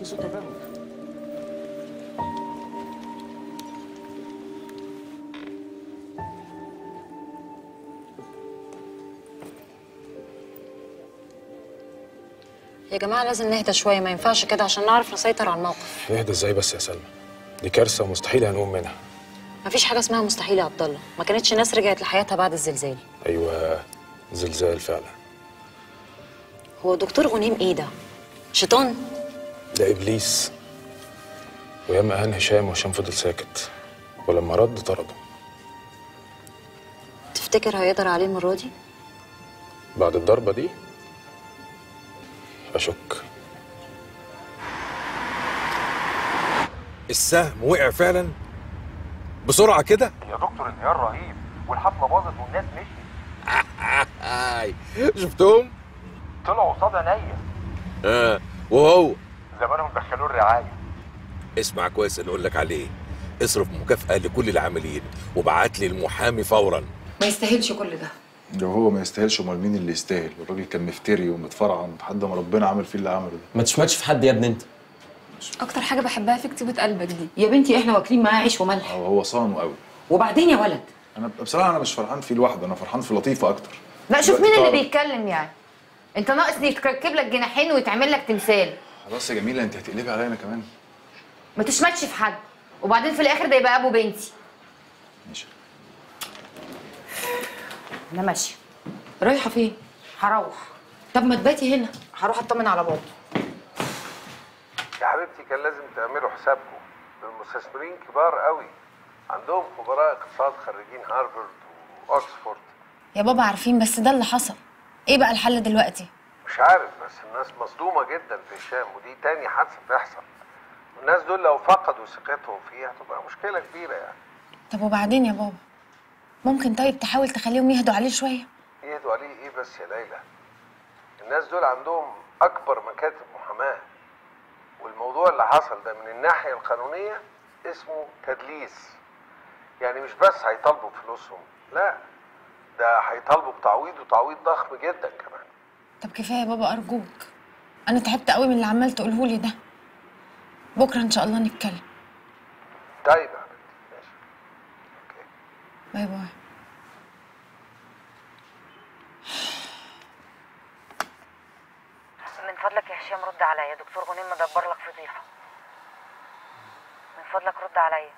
سوء تفاهم يا جماعة لازم نهدى شوية ما ينفعش كده عشان نعرف نسيطر على الموقف نهدى ازاي بس يا سلمى دي كارثه ومستحيل هنقوم منها مفيش حاجة اسمها مستحيل يا عبد الله ما كانتش ناس رجعت لحياتها بعد الزلزال ايوه زلزال فعلا هو دكتور غنيم ايه ده؟ شيطان؟ ده ابليس وياما اهان هشام وهشام فضل ساكت ولما رد طرده تفتكر هيقدر عليه المرة دي؟ بعد الضربه دي اشك السهم وقع فعلا بسرعه كده يا دكتور انهيار رهيب والحفله باظت والناس مشيت هاي شفتهم طلعوا قصاد عينيا اه وهو زمانهم دخلوه الرعايه اسمع كويس اللي اقول لك عليه اصرف مكافأة لكل العاملين وبعت لي المحامي فورا ما يستاهلش كل ده لو هو ما يستاهلش امال مين اللي يستاهل الراجل كان مفتري ومتفرعن لحد ما ربنا عمل فيه اللي عمله ده ما تشمتش في حد يا ابني انت اكتر حاجه بحبها في كتيبه قلبك دي يا بنتي احنا واكلين معاه عيش وملح هو هو صانه قوي وبعدين يا ولد انا بصراحه انا مش فرحان فيه لوحده انا فرحان في لطيفه اكتر لا شوف مين اللي تعرف- بيتكلم يعني انت ناقص يتركب لك جناحين ويتعمل لك تمثال خلاص يا جميله انت هتقلبي عليا انا كمان ما تشمتش في حد وبعدين في الاخر ده يبقى ابو بنتي ماشي انا ماشيه رايحه فين هروح طب ما تباتي هنا هروح اطمن على بابا يا حبيبتي كان لازم تعملوا حسابكم المستثمرين كبار قوي عندهم خبراء اقتصاد خريجين هارفارد واكسفورد يا بابا عارفين بس ده اللي حصل ايه بقى الحل دلوقتي مش عارف بس الناس مصدومه جدا في هشام ودي تاني حادثه تحصل والناس دول لو فقدوا ثقتهم فيه هتبقى مشكله كبيره يعني طب وبعدين يا بابا ممكن طيب تحاول تخليهم يهدوا عليه شويه يهدوا عليه ايه بس يا ليلى الناس دول عندهم اكبر مكاتب محاماه والموضوع اللي حصل ده من الناحيه القانونيه اسمه تدليس يعني مش بس هيطالبوا بفلوسهم لا ده هيطالبوا بتعويض وتعويض ضخم جدا كمان طب كفايه يا بابا ارجوك انا تعبت قوي من اللي عمال تقوله لي ده بكره ان شاء الله نتكلم طيب يا حبيبتي ماشي اوكي باي باي من فضلك يا هشام رد عليا دكتور غنيم مدبر لك فضيحة من فضلك رد عليا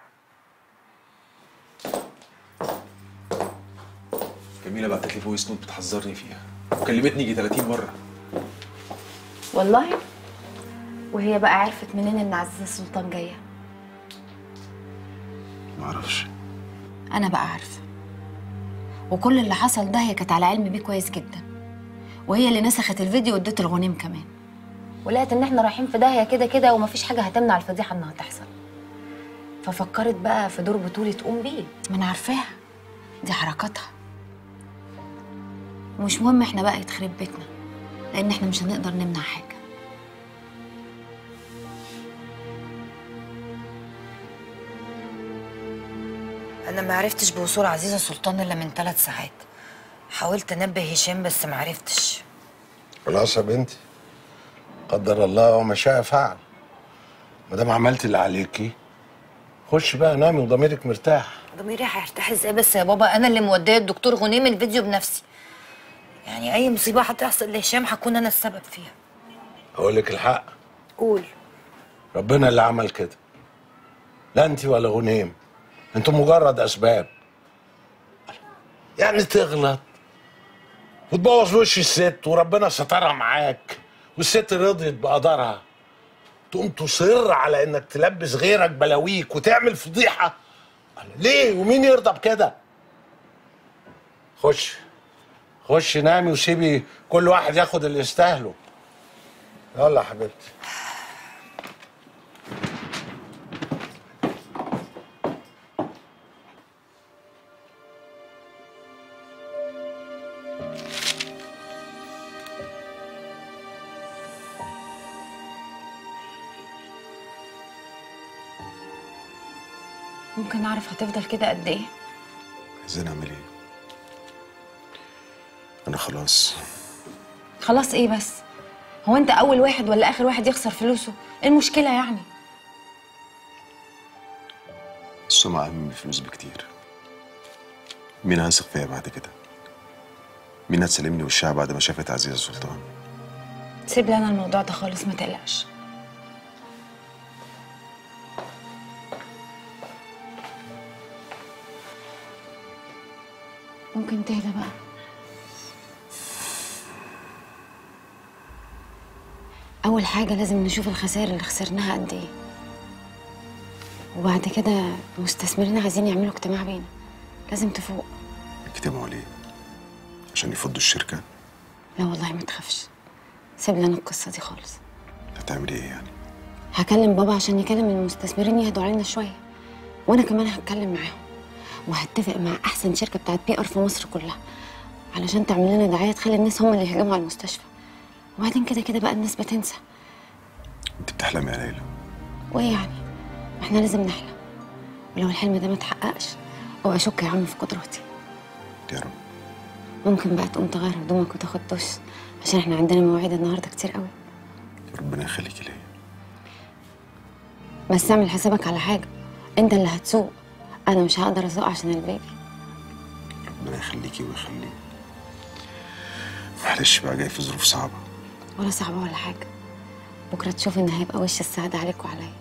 جميله بعتت لي فويس نوت بتحذرني فيها وكلمتني يجي 30 مره والله وهي بقى عرفت منين ان عزيزة السلطان جاية ما اعرفش انا بقى عارفة وكل اللي حصل ده هي كانت على علم بيه كويس جدا وهي اللي نسخت الفيديو وادته الغنيم كمان ولقت ان احنا رايحين في داهية كده كده ومفيش حاجة هتمنع الفضيحة انها تحصل ففكرت بقى في دور بطولة تقوم بيه ما انا عارفاها دي حركاتها ومش مهم احنا بقى يتخرب بيتنا لان احنا مش هنقدر نمنع حاجة انا ما عرفتش بوصول عزيزة سلطان الا من ثلاث ساعات حاولت انبه هشام بس ما عرفتش خلاص يا بنتي قدر الله وما شاء فعل ما دام عملت اللي عليكي خش بقى نامي وضميرك مرتاح ضميري هيرتاح ازاي بس يا بابا انا اللي موديه الدكتور غنيم الفيديو بنفسي يعني اي مصيبه هتحصل لهشام هكون انا السبب فيها اقول لك الحق قول ربنا اللي عمل كده لا انت ولا غنيم انتوا مجرد اسباب يعني تغلط وتبوظ وش الست وربنا سترها معاك والست رضيت بقدرها تقوم تصر على انك تلبس غيرك بلاويك وتعمل فضيحه ليه ومين يرضى بكده خش خش نامي وسيبي كل واحد ياخد اللي يستاهله يلا يا حبيبتي ممكن اعرف هتفضل كده قد ايه عايزين اعمل ايه انا خلاص خلاص ايه بس هو انت اول واحد ولا اخر واحد يخسر فلوسه ايه المشكله يعني السمعة أهم من الفلوس بكتير مين هيثق فيا بعد كده؟ مين هتسلمني وشها بعد ما شافت عزيزة سلطان؟ سيب لي انا الموضوع ده خالص ما تقلقش ممكن تهدى بقى اول حاجه لازم نشوف الخسائر اللي خسرناها قد ايه وبعد كده المستثمرين عايزين يعملوا اجتماع بينا لازم تفوق اجتمعوا ليه؟ عشان يفضوا الشركة؟ لا والله ما تخافش سيب لنا القصه دي خالص هتعملي ايه يعني؟ هكلم بابا عشان يكلم المستثمرين يهدوا علينا شويه وانا كمان هتكلم معاهم وهتفق مع احسن شركه بتاعت بي ار في مصر كلها علشان تعمل لنا دعايه تخلي الناس هم اللي يهجموا على المستشفى وبعدين كده كده بقى الناس بتنسى انت بتحلمي يا ليلى وايه يعني ما احنا لازم نحلم ولو الحلم ده ما اتحققش اوعى اشك يا عم في قدراتي يا رب ممكن بقى تقوم تغير هدومك وتاخد دش عشان احنا عندنا مواعيد النهارده كتير قوي ربنا يخليكي ليا بس اعمل حسابك على حاجه انت اللي هتسوق انا مش هقدر اسوق عشان البيبي ربنا يخليكي ويخليه معلش بقى جاي في ظروف صعبة ولا صعبه ولا حاجه بكره تشوف ان هيبقى وش السعاده عليك وعليا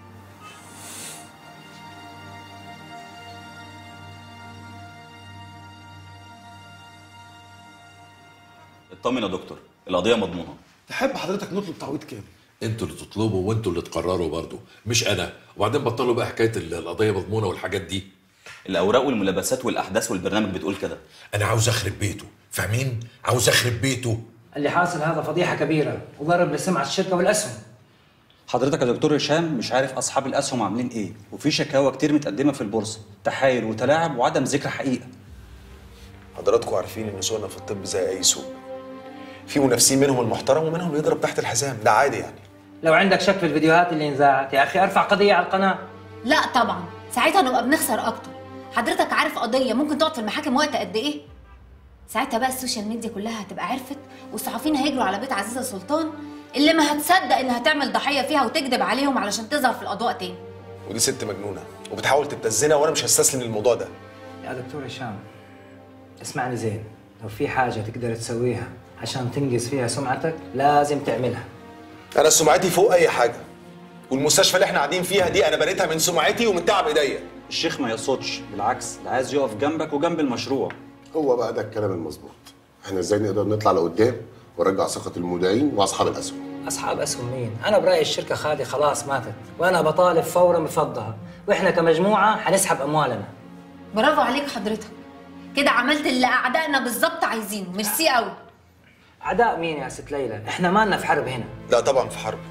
اطمن يا دكتور القضيه مضمونه تحب حضرتك نطلب تعويض كام؟ انتوا اللي تطلبوا وانتوا اللي تقرروا برضه مش انا وبعدين بطلوا بقى حكايه ال- القضيه مضمونه والحاجات دي الاوراق والملابسات والاحداث والبرنامج بتقول كده انا عاوز اخرب بيته فاهمين عاوز اخرب بيته اللي حاصل هذا فضيحه كبيره وضرب لسمعه الشركه والاسهم حضرتك يا دكتور هشام مش عارف اصحاب الاسهم عاملين ايه وفي شكاوى كتير متقدمه في البورصه تحايل وتلاعب وعدم ذكر حقيقه حضراتكم عارفين ان سوقنا في الطب زي اي سوق في منافسين منهم المحترم ومنهم يضرب تحت الحزام ده عادي يعني لو عندك شك في الفيديوهات اللي انذاعت يا اخي ارفع قضيه على القناه لا طبعا ساعتها نبقى بنخسر اكتر حضرتك عارف قضيه ممكن تقعد في المحاكم وقت قد ايه ساعتها بقى السوشيال ميديا كلها هتبقى عرفت والصحفيين هيجروا على بيت عزيزه سلطان اللي ما هتصدق انها تعمل ضحيه فيها وتكذب عليهم علشان تظهر في الاضواء تاني ودي ست مجنونه وبتحاول تبتزنا وانا مش هستسلم للموضوع ده يا دكتور هشام اسمعني زين لو في حاجه تقدر تسويها عشان تنقذ فيها سمعتك لازم تعملها انا سمعتي فوق اي حاجه والمستشفى اللي احنا قاعدين فيها دي انا بنيتها من سمعتي ومن تعب ايديا الشيخ ما يقصدش بالعكس ده عايز يقف جنبك وجنب المشروع هو بقى ده الكلام المظبوط احنا ازاي نقدر نطلع لقدام ونرجع ثقه المودعين واصحاب الاسهم اصحاب اسهم مين انا برايي الشركه خالي خلاص ماتت وانا بطالب فورا بفضها واحنا كمجموعه هنسحب اموالنا برافو عليك حضرتك كده عملت اللي اعدائنا بالظبط عايزينه ميرسي قوي اعداء مين يا ست ليلى احنا مالنا في حرب هنا لا طبعا في حرب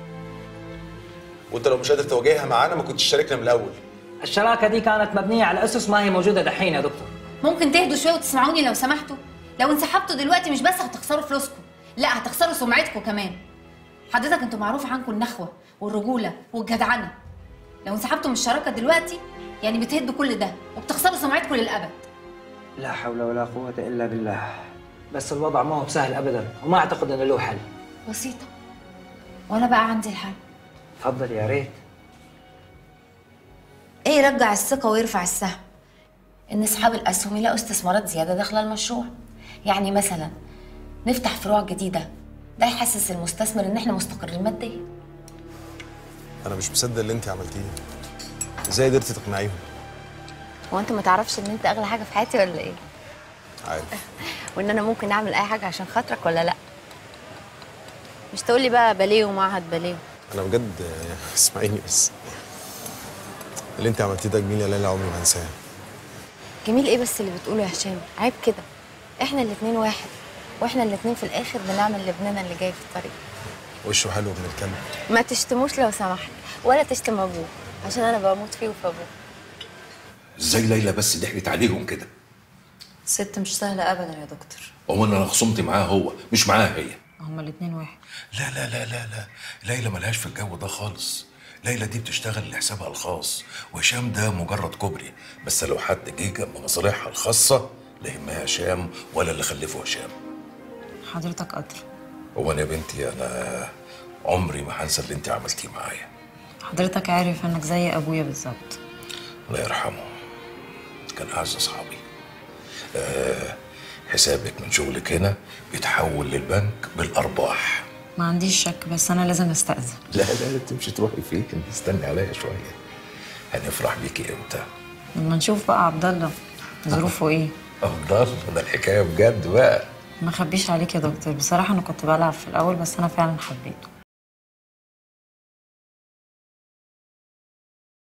وانت لو مش قادر تواجهها معانا ما كنتش شاركنا من الاول الشراكه دي كانت مبنيه على اسس ما هي موجوده دحين يا دكتور ممكن تهدوا شويه وتسمعوني لو سمحتوا لو انسحبتوا دلوقتي مش بس هتخسروا فلوسكم لا هتخسروا سمعتكم كمان حضرتك انتوا معروف عنكم النخوه والرجوله والجدعنه لو انسحبتوا من الشراكه دلوقتي يعني بتهدوا كل ده وبتخسروا سمعتكم للابد لا حول ولا قوه الا بالله بس الوضع ما هو بسهل ابدا وما اعتقد انه له حل بسيطه وانا بقى عندي الحل تفضل يا ريت ايه يرجع الثقه ويرفع السهم ان اصحاب الاسهم يلاقوا استثمارات زياده داخل المشروع يعني مثلا نفتح فروع جديده ده يحسس المستثمر ان احنا مستقرين ماديا انا مش مصدق اللي انت عملتيه ازاي قدرتي تقنعيهم هو انت ما تعرفش ان انت اغلى حاجه في حياتي ولا ايه عارف وان انا ممكن اعمل اي حاجه عشان خاطرك ولا لا مش تقولي بقى باليه ومعهد باليه انا بجد اسمعيني بس اللي انت عملتيه ده جميل يا ليلى عمري ما هنساه جميل ايه بس اللي بتقوله يا هشام عيب كده احنا الاتنين واحد واحنا الاتنين في الاخر بنعمل لابننا اللي جاي في الطريق وشه حلو ابن الكلب ما تشتموش لو سمحت ولا تشتم ابوه عشان انا بموت فيه وفي ابوه ازاي ليلى بس ضحكت عليهم كده ست مش سهلة أبدا يا دكتور هو انا خصمت معاه هو مش معاها هي هما الاتنين واحد لا لا لا لا لا ليلى ملهاش في الجو ده خالص ليلى دي بتشتغل لحسابها الخاص وهشام ده مجرد كوبري بس لو حد جه جنب مصالحها الخاصة لا يهمها هشام ولا اللي خلفه هشام حضرتك قدر هو انا يا بنتي انا عمري ما هنسى اللي انت عملتيه معايا حضرتك عارف انك زي ابويا بالظبط الله يرحمه كان اعز اصحابي آه حسابك من شغلك هنا بيتحول للبنك بالارباح ما عنديش شك بس انا لازم استأذن لا لا لا تمشي تروحي فين استني عليا شويه هنفرح بيكي امتى لما نشوف بقى عبد الله ظروفه ايه افضل ده الحكايه بجد بقى ما اخبيش عليك يا دكتور بصراحه انا كنت بلعب في الاول بس انا فعلا حبيته